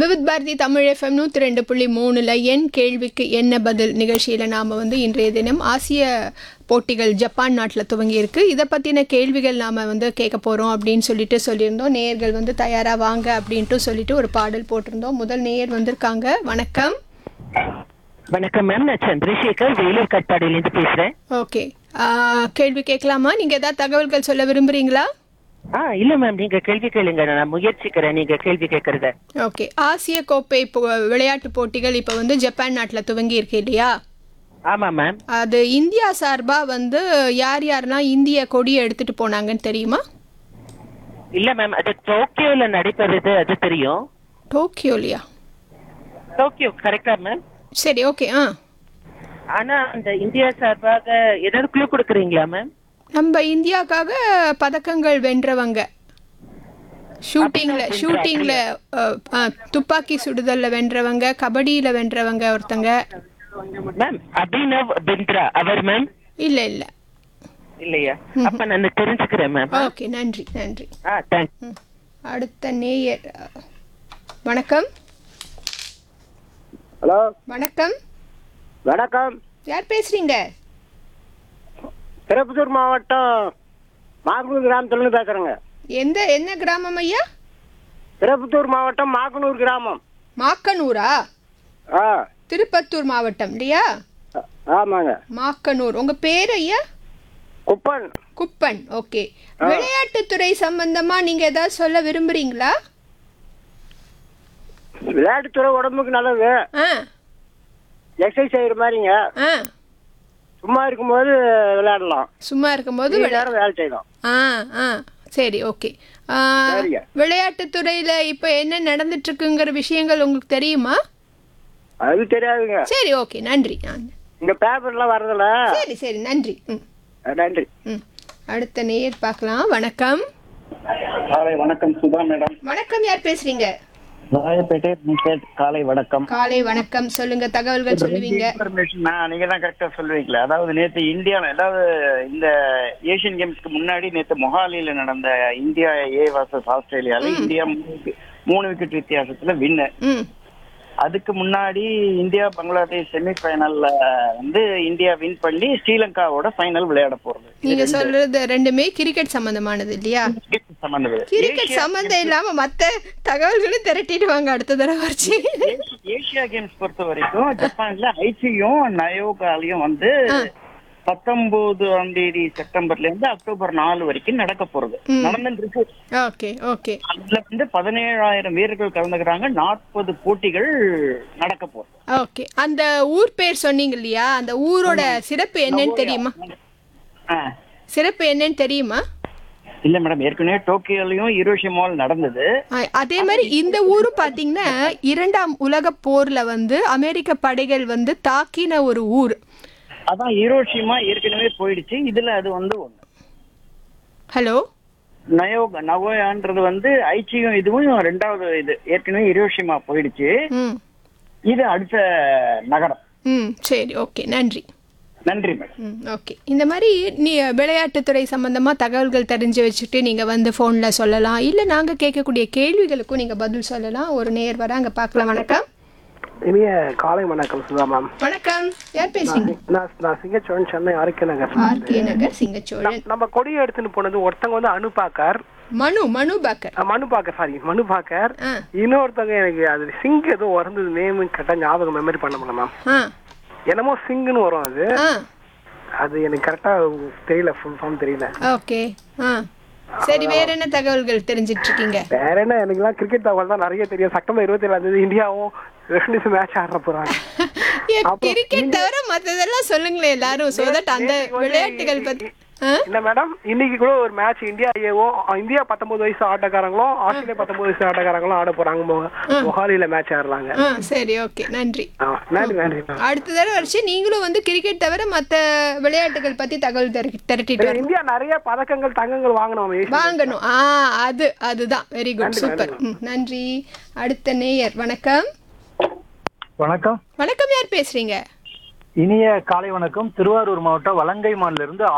Vividh Bharathi Tamil FM நூற்றி ரெண்டு புள்ளி மூணில் என் கேள்விக்கு என்ன பதில் நிகழ்ச்சியில் நாம் வந்து இன்றைய தினம் ஆசிய போட்டிகள் ஜப்பான் நாட்டில் துவங்கியிருக்கு இதை பற்றின கேள்விகள் நாம் வந்து கேட்க போகிறோம் அப்படின்னு சொல்லிட்டு சொல்லியிருந்தோம் நேயர்கள் வந்து தயாராக வாங்க அப்படின்ட்டு சொல்லிட்டு ஒரு பாடல் போட்டிருந்தோம் முதல் நேயர் வந்திருக்காங்க வணக்கம் வணக்கம் மேம் நான் சந்திரசேகர் வேலூர் கட்பாடியிலேருந்து பேசுறேன் ஓகே கேள்வி கேட்கலாமா நீங்கள் ஏதாவது தகவல்கள் சொல்ல விரும்புகிறீங்களா ஆ இல்ல மேம் நீங்க கேள்வி கேளுங்க நான் முயற்சிக்கிறேன் நீங்க கேள்வி கேட்கறத ஓகே ஆசிய கோப்பை இப்போ விளையாட்டு போட்டிகள் இப்போ வந்து ஜப்பான் நாட்டில் துவங்கி இருக்கு இல்லையா ஆமா மேம் அது இந்தியா சார்பாக வந்து யார் யாரெல்லாம் இந்திய கொடியை எடுத்துட்டு போனாங்கன்னு தெரியுமா இல்ல மேம் அது டோக்கியோல நடைபெறுது அது தெரியும் டோக்கியோலியா டோக்கியோ கரெக்டா மேம் சரி ஓகே ஆ ஆனா அந்த இந்தியா சார்பாக ஏதாவது க்ளூ கொடுக்குறீங்களா மேம் நம்ம இந்தியாவுக்காக பதக்கங்கள் வென்றவங்க ஷூட்டிங்கில் ஷூட்டிங்கில் துப்பாக்கி சுடுதலில் வென்றவங்க கபடியில் வென்றவங்க ஒருத்தங்க மேம் அபினவ் பிந்த்ரா அவர் மேம் இல்லை இல்லை இல்லையா அப்ப நான் தெரிஞ்சுக்கிறேன் மேம் ஓகே நன்றி நன்றி ஆ தேங்க்ஸ் ம். அடுத்த நேயர் வணக்கம் ஹலோ வணக்கம் வணக்கம் யார் பேசுறீங்க திருப்பத்தூர் மாவட்டம் மாக்குனூர் கிராமத்துலேருந்து பேசுகிறேங்க எந்த என்ன கிராமம் ஐயா திருப்பத்தூர் மாவட்டம் மாக்குனூர் கிராமம் மாக்கனூரா ஆ திருப்பத்தூர் மாவட்டம் இல்லையா ஆ- ஆமாங்க மாக்கனூர் உங்க பேர் ஐயா குப்பன் குப்பன் ஓகே விளையாட்டுத்துறை சம்பந்தமா நீங்க ஏதாவது சொல்ல விரும்புறீங்களா விளையாட்டுத்துறை உடம்புக்கு நல்லது ஆ எக்ஸசைஸ் செய்கிற மாதிரிங்க ஆ சும்மா இருக்கும்போது விளையாடலாம் சும்மா இருக்கும்போது மீதி விளை- நேரம் வேலை செய்யலாம் ஆ ஆ சரி ஓகே ஆ, சரிங்க. விளையாட்டுத்துறையில இப்போ என்ன நடந்துட்டு இருக்குங்கிற விஷயங்கள் உங்களுக்கு தெரியுமா அது தெரியாதுங்க சரி ஓகே நன்றி ஆ, இந்த பேப்பர்லாம் வர்றதில்ல சரி சரி நன்றி ம் நன்றி ம் அடுத்த நேயர் பார்க்கலாம் வணக்கம் காலை வணக்கம் சுதா மேடம் வணக்கம் யார் பேசுறீங்க ராயப்பேட்டை முகேட் காலை வணக்கம் காலை வணக்கம் சொல்லுங்க தகவல்கள் சொல்லுவீங்க இன்ஃபர்மேஷன் நான் நீங்க தான் கரெக்டா சொல்லுவீங்களா அதாவது நேத்து இந்தியா அதாவது இந்த ஏசியன் கேம்ஸ்க்கு முன்னாடி நேத்து மொஹாலியில நடந்த இந்தியா ஏ வர்சஸ் ஆஸ்திரேலியால இந்தியா மூணு wicket- மூணு விக்கெட் வித்தியாசத்துல வின்னு ம் அதுக்கு முன்னாடி இந்தியா பங்களாதேஷ் செமி ஃபைனல்ல வந்து இந்தியா வின் பண்ணி ஸ்ரீலங்காவோட ஃபைனல் விளையாட போறது நீங்க சொல்றது ரெண்டுமே கிரிக்கெட் சம்பந்தமானது இல்லையா சம்பந்தம் கிரிக்கெட் சம்பந்தம் இல்லாம மத்த தகவல்களும் திரட்டிட்டு வாங்க அடுத்த தடவை வச்சு ஏசியா கேம்ஸ் பொறுத்த வரைக்கும் ஜப்பான்ல ஐசியும் நயோகாலையும் வந்து பத்தொன்பதாம் தேதி செப்டம்பர்ல இருந்து அக்டோபர் நாலு வரைக்கும் நடக்க போறது நடந்துட்டு இருக்கு ஓகே ஓகே அதுல வந்து பதினேழாயிரம் வீரர்கள் கலந்துக்கிறாங்க நாற்பது போட்டிகள் நடக்க போகுது ஓகே அந்த ஊர் பேர் சொன்னீங்க இல்லையா அந்த ஊரோட சிறப்பு என்னன்னு தெரியுமா ஆ. சிறப்பு என்னன்னு தெரியுமா இல்ல மேடம் ஏற்கனவே டோக்கியோலயும் இரோஷிமால் நடந்தது ஆ, அதே மாதிரி இந்த ஊரும் பாத்தீங்கன்னா இரண்டாம் உலக போர்ல வந்து அமெரிக்க படைகள் வந்து தாக்கின ஒரு ஊர் அதான் ஹிரோஷிமா ஏற்கனவே போயிடுச்சு இதுல அது வந்து ஒண்ணு ஹலோ நயோகா நவோயான்றது வந்து ஐச்சியும் இதுவும் ரெண்டாவது இது ஏற்கனவே ஹிரோஷிமா போயிடுச்சு ம் இது அடுத்த நகரம் ம் சரி ஓகே நன்றி நன்றி மேடம் ம் ஓகே இந்த மாதிரி நீ விளையாட்டுத்துறை சம்பந்தமாக தகவல்கள் தெரிஞ்சு வச்சுட்டு நீங்கள் வந்து ஃபோனில் சொல்லலாம் இல்லை நாங்கள் கேட்கக்கூடிய கேள்விகளுக்கும் நீங்கள் பதில் சொல்லலாம் ஒரு நேர் வர அங்கே பார்க்கலாம் வணக்கம் இனிய காலை வணக்கம் சுதா மேம் வணக்கம் யார் பேசுறீங்க நான் நான் சிங்கச்சோழன் சென்னை ஆரோக்கிய நகர் ஆர்கே நகர் சிங்கச்சோழன் நம்ம கொடியை எடுத்துன்னு போனது ஒருத்தங்க வந்து அனுபாக்கர் மனு மனு பாக்கர் மனு பாக்கர் சாரி மனு பாக்கர் ஆ இன்னொருத்தவங்க எனக்கு அது சிங் ஏதோ வரந்தது நேம் கரெக்டா ஞாபகம் மெமரி பண்ண முடியல மேம் ஆ என்னமோ சிங்குன்னு வரும் அது ஆ அது எனக்கு கரெக்டா தெரியல ஃபுல் ஃபார்ம் தெரியல ஓகே ஆ சரி வேற என்ன தகவல்கள் தெரிஞ்சிட்டு இருக்கீங்க வேற என்ன எனக்குலாம் கிரிக்கெட் தகவல் தான் நிறைய தெரியும் செப்டம்பர் இருபத்தி ஏழாம் தேதி இந்தியாவும் வெஸ்ட் இண்டீஸ் மேட்ச் ஆடுற போறாங்க கிரிக்கெட் தவிர மற்றதெல்லாம் சொல்லுங்களேன் எல்லாரும் சோ தட் அந்த விளையாட்டுகள் பத்தி ஆ இல்ல மேடம் இன்னைக்கு கூட ஒரு மேட்ச் இந்தியா ஏவும் இந்தியா பத்தொன்பது வயசு ஆட்டக்காரங்களும் ஆஸ்திரேலியா பத்தொன்பது வயசு ஆட்டக்காரங்களும் ஆட போறாங்க மொ- மொஹாலியில மேட்ச் ஆடுறாங்க ஆ சரி ஓகே நன்றி ஆ, நன்றி நன்றி மேம் அடுத்த தடவை வச்சு நீங்களும் வந்து கிரிக்கெட் தவிர மற்ற விளையாட்டுகள் பத்தி தகவல் திரட்டி- திரட்டிட்டு வரணும் இந்தியா நிறைய பதக்கங்கள் தங்கங்கள் வாங்கணும் ஏசி- வாங்கணும் ஆ அது அதுதான் வெரி குட் சூப்பர் ம், நன்றி அடுத்த நேயர் வணக்கம் வணக்கம் வணக்கம் யார் பேசுறீங்க இனிய காலை வணக்கம் திருவாரூர் மாவட்டம் வலங்கைமான்ல இருந்து